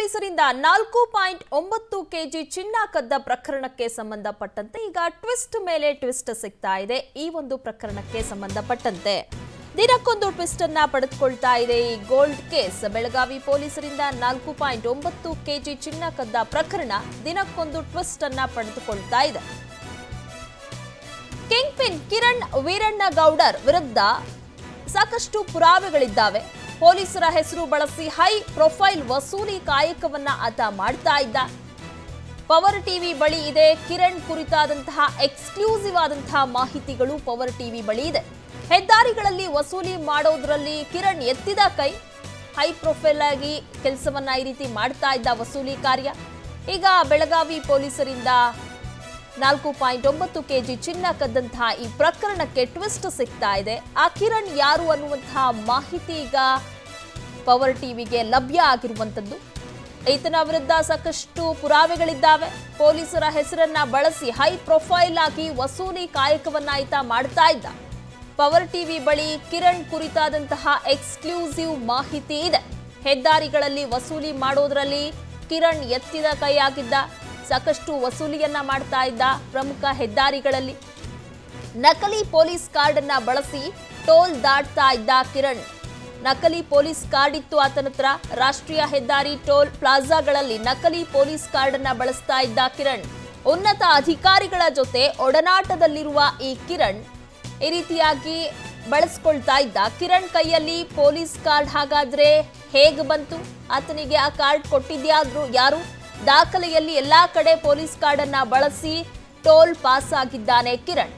ಪೊಲೀಸರಿಂದ ನಾಲ್ಕು ಪಾಯಿಂಟ್ ಒಂಬತ್ತು ಕೆಜಿ ಚಿನ್ನ ಕದ್ದ ಪ್ರಕರಣಕ್ಕೆ ಸಂಬಂಧಪಟ್ಟಂತೆ ಈಗ ಟ್ವಿಸ್ಟ್ ಮೇಲೆ ಟ್ವಿಸ್ಟ್ ಸಿಗ್ತಾ ಇದೆ ಈ ಒಂದು ಪ್ರಕರಣಕ್ಕೆ ಸಂಬಂಧಪಟ್ಟಂತೆ ದಿನಕ್ಕೊಂದು ಟ್ವಿಸ್ಟ್ ಅನ್ನ ಪಡೆದುಕೊಳ್ತಾ ಇದೆ ಈ ಗೋಲ್ಡ್ ಕೇಸ್ ಬೆಳಗಾವಿ ಪೊಲೀಸರಿಂದ ನಾಲ್ಕು ಪಾಯಿಂಟ್ ಒಂಬತ್ತು ಕೆಜಿ ಚಿನ್ನ ಕದ್ದ ಪ್ರಕರಣ ದಿನಕ್ಕೊಂದು ಟ್ವಿಸ್ಟ್ ಅನ್ನ ಪಡೆದುಕೊಳ್ತಾ ಇದೆ ಕಿಂಗ್ ಪಿನ್ ಕಿರಣ್ ವೀರಣ್ಣ ಗೌಡರ್ ವಿರುದ್ಧ ಸಾಕಷ್ಟು ಪುರಾವೆಗಳಿದ್ದಾವೆ ಪೊಲೀಸರ ಹೆಸರು ಬಳಸಿ ಹೈ ಪ್ರೊಫೈಲ್ ವಸೂಲಿ ಕಾಯಕವನ್ನ ಆತ ಮಾಡ್ತಾ ಇದ್ದ ಪವರ್ ಟಿವಿ ಬಳಿ ಇದೆ ಕಿರಣ್ ಕುರಿತಾದಂತಹ ಎಕ್ಸ್ಕ್ಲೂಸಿವ್ ಆದಂತಹ ಮಾಹಿತಿಗಳು ಪವರ್ ಟಿವಿ ಬಳಿ ಇದೆ ಹೆದ್ದಾರಿಗಳಲ್ಲಿ ವಸೂಲಿ ಮಾಡೋದ್ರಲ್ಲಿ ಕಿರಣ್ ಎತ್ತಿದ ಕೈ ಹೈ ಪ್ರೊಫೈಲ್ ಆಗಿ ಕೆಲಸವನ್ನ ಈ ರೀತಿ ಮಾಡ್ತಾ ಇದ್ದ ವಸೂಲಿ ಕಾರ್ಯ ಈಗ ಬೆಳಗಾವಿ ಪೊಲೀಸರಿಂದ ನಾಲ್ಕು ಪಾಯಿಂಟ್ ಒಂಬತ್ತು ಕೆಜಿ ಚಿನ್ನ ಕದ್ದಂತಹ ಈ ಪ್ರಕರಣಕ್ಕೆ ಟ್ವಿಸ್ಟ್ ಸಿಗ್ತಾ ಇದೆ ಆ ಕಿರಣ್ ಯಾರು ಅನ್ನುವಂತಹ ಮಾಹಿತಿ ಈಗ ಪವರ್ ಟಿವಿಗೆ ಲಭ್ಯ ಆಗಿರುವಂತದ್ದು ಈತನ ವಿರುದ್ಧ ಸಾಕಷ್ಟು ಪುರಾವೆಗಳಿದ್ದಾವೆ ಪೊಲೀಸರ ಹೆಸರನ್ನ ಬಳಸಿ ಹೈ ಪ್ರೊಫೈಲ್ ಆಗಿ ವಸೂಲಿ ಕಾಯಕವನ್ನ ಈತ ಮಾಡ್ತಾ ಇದ್ದ ಪವರ್ ಟಿವಿ ಬಳಿ ಕಿರಣ್ ಕುರಿತಾದಂತಹ ಎಕ್ಸ್ಕ್ಲೂಸಿವ್ ಮಾಹಿತಿ ಇದೆ ಹೆದ್ದಾರಿಗಳಲ್ಲಿ ವಸೂಲಿ ಮಾಡೋದ್ರಲ್ಲಿ ಕಿರಣ್ ಎತ್ತಿದ ಕೈಯಾಗಿದ್ದ ಸಾಕಷ್ಟು ವಸೂಲಿಯನ್ನ ಮಾಡ್ತಾ ಇದ್ದ ಪ್ರಮುಖ ಹೆದ್ದಾರಿಗಳಲ್ಲಿ ನಕಲಿ ಪೊಲೀಸ್ ಕಾರ್ಡ್ ಅನ್ನ ಬಳಸಿ ಟೋಲ್ ದಾಟ್ತಾ ಇದ್ದ ಕಿರಣ್ ನಕಲಿ ಪೊಲೀಸ್ ಕಾರ್ಡ್ ಇತ್ತು ಆತನ ಹತ್ರ ರಾಷ್ಟ್ರೀಯ ಹೆದ್ದಾರಿ ಟೋಲ್ ಪ್ಲಾಜಾಗಳಲ್ಲಿ ನಕಲಿ ಪೊಲೀಸ್ ಕಾರ್ಡ್ ಅನ್ನ ಬಳಸ್ತಾ ಇದ್ದ ಕಿರಣ್ ಉನ್ನತ ಅಧಿಕಾರಿಗಳ ಜೊತೆ ಒಡನಾಟದಲ್ಲಿರುವ ಈ ಕಿರಣ್ ಈ ರೀತಿಯಾಗಿ ಬಳಸ್ಕೊಳ್ತಾ ಇದ್ದ ಕಿರಣ್ ಕೈಯಲ್ಲಿ ಪೊಲೀಸ್ ಕಾರ್ಡ್ ಹಾಗಾದ್ರೆ ಹೇಗೆ ಬಂತು ಆತನಿಗೆ ಆ ಕಾರ್ಡ್ ಕೊಟ್ಟಿದ್ಯಾದ್ರು ಯಾರು ದಾಖಲೆಯಲ್ಲಿ ಎಲ್ಲಾ ಕಡೆ ಪೊಲೀಸ್ ಕಾರ್ಡ್ ಅನ್ನ ಬಳಸಿ ಟೋಲ್ ಪಾಸ್ ಆಗಿದ್ದಾನೆ ಕಿರಣ್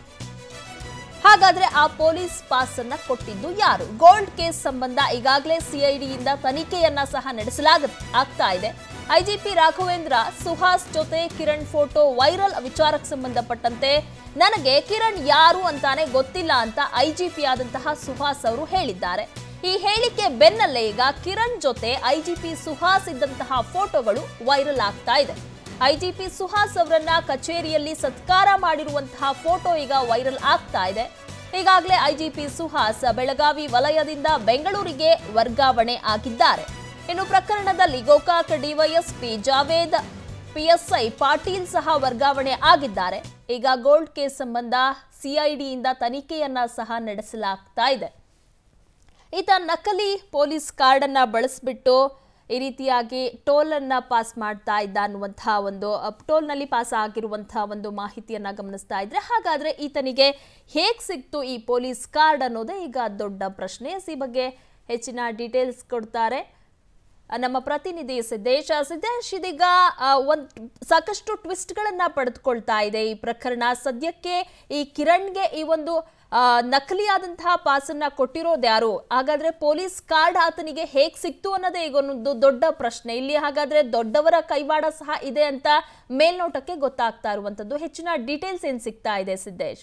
ಹಾಗಾದ್ರೆ ಆ ಪೊಲೀಸ್ ಪಾಸ್ ಅನ್ನ ಕೊಟ್ಟಿದ್ದು ಯಾರು ಗೋಲ್ಡ್ ಕೇಸ್ ಸಂಬಂಧ ಈಗಾಗಲೇ ಸಿಐಡಿಯಿಂದ ತನಿಖೆಯನ್ನ ಸಹ ನಡೆಸಲಾಗ ಆಗ್ತಾ ಇದೆ ಐಜಿಪಿ ರಾಘವೇಂದ್ರ ಸುಹಾಸ್ ಜೊತೆ ಕಿರಣ್ ಫೋಟೋ ವೈರಲ್ ವಿಚಾರಕ್ಕೆ ಸಂಬಂಧಪಟ್ಟಂತೆ ನನಗೆ ಕಿರಣ್ ಯಾರು ಅಂತಾನೆ ಗೊತ್ತಿಲ್ಲ ಅಂತ ಐಜಿಪಿ ಆದಂತಹ ಸುಹಾಸ್ ಅವರು ಹೇಳಿದ್ದಾರೆ ಈ ಹೇಳಿಕೆ ಬೆನ್ನಲ್ಲೇ ಈಗ ಕಿರಣ್ ಜೊತೆ ಐಜಿಪಿ ಸುಹಾಸ್ ಇದ್ದಂತಹ ಫೋಟೋಗಳು ವೈರಲ್ ಆಗ್ತಾ ಇದೆ ಐಜಿಪಿ ಸುಹಾಸ್ ಅವರನ್ನ ಕಚೇರಿಯಲ್ಲಿ ಸತ್ಕಾರ ಮಾಡಿರುವಂತಹ ಫೋಟೋ ಈಗ ವೈರಲ್ ಆಗ್ತಾ ಇದೆ ಈಗಾಗಲೇ ಐಜಿಪಿ ಸುಹಾಸ್ ಬೆಳಗಾವಿ ವಲಯದಿಂದ ಬೆಂಗಳೂರಿಗೆ ವರ್ಗಾವಣೆ ಆಗಿದ್ದಾರೆ ಇನ್ನು ಪ್ರಕರಣದಲ್ಲಿ ಗೋಕಾಕ್ ಡಿವೈಎಸ್ಪಿ ಜಾವೇದ್ ಪಿಎಸ್ಐ ಪಾಟೀಲ್ ಸಹ ವರ್ಗಾವಣೆ ಆಗಿದ್ದಾರೆ ಈಗ ಗೋಲ್ಡ್ ಕೇಸ್ ಸಂಬಂಧ ಸಿಐಡಿಯಿಂದ ತನಿಖೆಯನ್ನ ಸಹ ನಡೆಸಲಾಗ್ತಾ ಇದೆ ಈತ ನಕಲಿ ಪೊಲೀಸ್ ಕಾರ್ಡ್ ಅನ್ನ ಬಳಸ್ಬಿಟ್ಟು ಈ ರೀತಿಯಾಗಿ ಟೋಲ್ ಅನ್ನ ಪಾಸ್ ಮಾಡ್ತಾ ಇದ್ದ ಅನ್ನುವಂತಹ ಒಂದು ಟೋಲ್ ನಲ್ಲಿ ಪಾಸ್ ಆಗಿರುವಂತಹ ಒಂದು ಮಾಹಿತಿಯನ್ನ ಗಮನಿಸ್ತಾ ಇದ್ರೆ ಹಾಗಾದ್ರೆ ಈತನಿಗೆ ಹೇಗ್ ಸಿಕ್ತು ಈ ಪೊಲೀಸ್ ಕಾರ್ಡ್ ಅನ್ನೋದೇ ಈಗ ದೊಡ್ಡ ಪ್ರಶ್ನೆ ಈ ಬಗ್ಗೆ ಹೆಚ್ಚಿನ ಡೀಟೇಲ್ಸ್ ಕೊಡ್ತಾರೆ ನಮ್ಮ ಪ್ರತಿನಿಧಿ ಸಿದ್ದೇಶ್ ಸಿದ್ದೇಶ್ ಇದೀಗ ಆ, ಒಂದ್ ಸಾಕಷ್ಟು ಟ್ವಿಸ್ಟ್ಗಳನ್ನ ಪಡೆದುಕೊಳ್ತಾ ಇದೆ ಈ ಪ್ರಕರಣ ಸದ್ಯಕ್ಕೆ ಈ ಕಿರಣ್ಗೆ ಈ ಒಂದು ಆ, ನಕಲಿಯಾದಂತಹ ಪಾಸನ್ನ ಕೊಟ್ಟಿರೋದು ಯಾರು ಹಾಗಾದ್ರೆ ಪೊಲೀಸ್ ಕಾರ್ಡ್ ಆತನಿಗೆ ಹೇಗ್ ಸಿಕ್ತು ಅನ್ನೋದೇ ಈಗ ಒಂದು ದೊಡ್ಡ ಪ್ರಶ್ನೆ ಇಲ್ಲಿ ಹಾಗಾದ್ರೆ ದೊಡ್ಡವರ ಕೈವಾಡ ಸಹ ಇದೆ ಅಂತ ಮೇಲ್ನೋಟಕ್ಕೆ ಗೊತ್ತಾಗ್ತಾ ಇರುವಂತದ್ದು ಹೆಚ್ಚಿನ ಡೀಟೇಲ್ಸ್ ಏನ್ ಸಿಗ್ತಾ ಇದೆ ಸಿದ್ದೇಶ್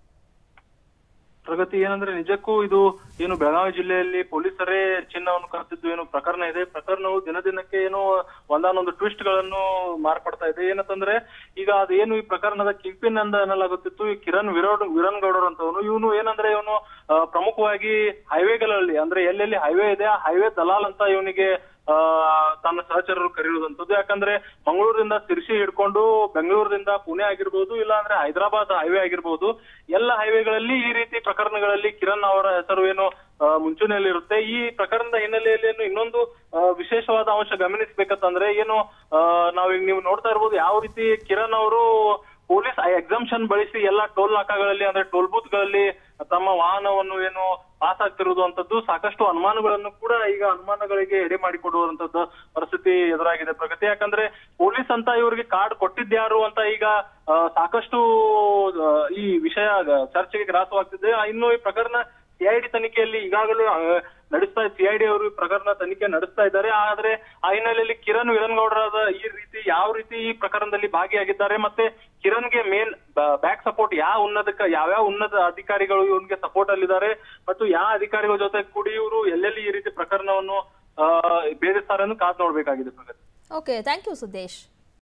ಪ್ರಗತಿ ಏನಂದ್ರೆ ನಿಜಕ್ಕೂ ಇದು ಏನು ಬೆಳಗಾವಿ ಜಿಲ್ಲೆಯಲ್ಲಿ ಪೊಲೀಸರೇ ಚಿನ್ನವನ್ನು ಕರೆದಿದ್ದು ಏನು ಪ್ರಕರಣ ಇದೆ ಪ್ರಕರಣವು ದಿನ ದಿನಕ್ಕೆ ಏನು ಒಂದಾನೊಂದು ಟ್ವಿಸ್ಟ್ ಗಳನ್ನು ಮಾರ್ಪಡ್ತಾ ಇದೆ ಏನಂತಂದ್ರೆ ಈಗ ಅದೇನು ಈ ಪ್ರಕರಣದ ಕಿಂಗ್ಪಿನ್ ಅಂತ ಅನ್ನಲಾಗುತ್ತಿತ್ತು ಈ ಕಿರಣ್ ವಿರೋಡ್ ವಿರನ್ ಗೌಡರ್ ಅಂತವನು ಇವನು ಏನಂದ್ರೆ ಇವನು ಆ, ಪ್ರಮುಖವಾಗಿ ಹೈವೇಗಳಲ್ಲಿ ಅಂದ್ರೆ ಎಲ್ಲೆಲ್ಲಿ ಹೈವೇ ಇದೆ ಆ ಹೈವೇ ದಲಾಲ್ ಅಂತ ಇವನಿಗೆ ಆ ತನ್ನ ಸಹಚರರು ಕರೆಯುವುದಂತದ್ದು ಯಾಕಂದ್ರೆ ಮಂಗಳೂರಿಂದ ಸಿರ್ಸಿ ಹಿಡ್ಕೊಂಡು ಬೆಂಗಳೂರಿನಿಂದ ಪುಣೆ ಆಗಿರ್ಬೋದು ಇಲ್ಲ ಅಂದ್ರೆ ಹೈದರಾಬಾದ್ ಹೈವೇ ಆಗಿರ್ಬೋದು ಎಲ್ಲ ಹೈವೇಗಳಲ್ಲಿ ಈ ರೀತಿ ಪ್ರಕರಣಗಳಲ್ಲಿ ಕಿರಣ್ ಅವರ ಹೆಸರು ಏನು ಆ, ಮುಂಚೂಣಿಯಲ್ಲಿರುತ್ತೆ ಈ ಪ್ರಕರಣದ ಹಿನ್ನೆಲೆಯಲ್ಲಿ ಏನು ಇನ್ನೊಂದು ಆ, ವಿಶೇಷವಾದ ಅಂಶ ಗಮನಿಸಬೇಕಂತಂದ್ರೆ ಏನು ಆ, ನಾವೀಗ ನೀವು ನೋಡ್ತಾ ಇರ್ಬೋದು ಯಾವ ರೀತಿ ಕಿರಣ್ ಅವರು ಪೊಲೀಸ್ ಎಕ್ಸಾಮ್ಷನ್ ಬಳಸಿ ಎಲ್ಲ ಟೋಲ್ ನಾಕಾಗಳಲ್ಲಿ ಅಂದ್ರೆ ಟೋಲ್ ಬೂತ್ ಗಳಲ್ಲಿ ತಮ್ಮ ವಾಹನವನ್ನು ಏನು ಪಾಸ್ ಆಗ್ತಿರುವುದು ಅಂತದ್ದು ಸಾಕಷ್ಟು ಅನುಮಾನಗಳನ್ನು ಕೂಡ ಈಗ ಅನುಮಾನಗಳಿಗೆ ಎಡೆ ಮಾಡಿಕೊಡುವಂತದ್ದು ಪರಿಸ್ಥಿತಿ ಎದುರಾಗಿದೆ ಪ್ರಗತಿ ಯಾಕಂದ್ರೆ ಪೊಲೀಸ್ ಅಂತ ಇವರಿಗೆ ಕಾರ್ಡ್ ಕೊಟ್ಟಿದ್ಯಾರು ಅಂತ ಈಗ ಆ, ಸಾಕಷ್ಟು ಆ, ಈ ವಿಷಯ ಚರ್ಚೆಗೆ ಗ್ರಾಸವಾಗ್ತಿದೆ ಇನ್ನು ಈ ಪ್ರಕರಣ ಸಿಐಡಿ ತನಿಖೆಯಲ್ಲಿ ಈಗಾಗಲೇ ಆ, ನಡೆಸ್ತಾ ಸಿಐಡಿ ಅವರು ಈ ಪ್ರಕರಣ ತನಿಖೆ ನಡೆಸ್ತಾ ಇದ್ದಾರೆ ಆದ್ರೆ ಆ ಹಿನ್ನೆಲೆಯಲ್ಲಿ ಕಿರಣ್ ವಿರನ್ಗೌಡರಾದ ಈ ರೀತಿ ಯಾವ ರೀತಿ ಈ ಪ್ರಕರಣದಲ್ಲಿ ಭಾಗಿಯಾಗಿದ್ದಾರೆ ಮತ್ತೆ ಕಿರಣ್ಗೆ ಮೇನ್ ಬ್ಯಾಕ್ ಸಪೋರ್ಟ್ ಯಾವ ಉನ್ನತ ಯಾವ್ಯಾವ ಉನ್ನತ ಅಧಿಕಾರಿಗಳು ಇವನ್ಗೆ ಸಪೋರ್ಟ್ ಅಲ್ಲಿದ್ದಾರೆ ಮತ್ತು ಯಾವ ಅಧಿಕಾರಿಗಳ ಜೊತೆ ಕೂಡಿ ಇವರು ಎಲ್ಲೆಲ್ಲಿ ಈ ರೀತಿ ಪ್ರಕರಣವನ್ನು ಆ, ಭೇದಿಸ್ತಾರೆ ಅಂತ ಕಾದ್ ನೋಡ್ಬೇಕಾಗಿದೆ Pragati okay thank you Sudesh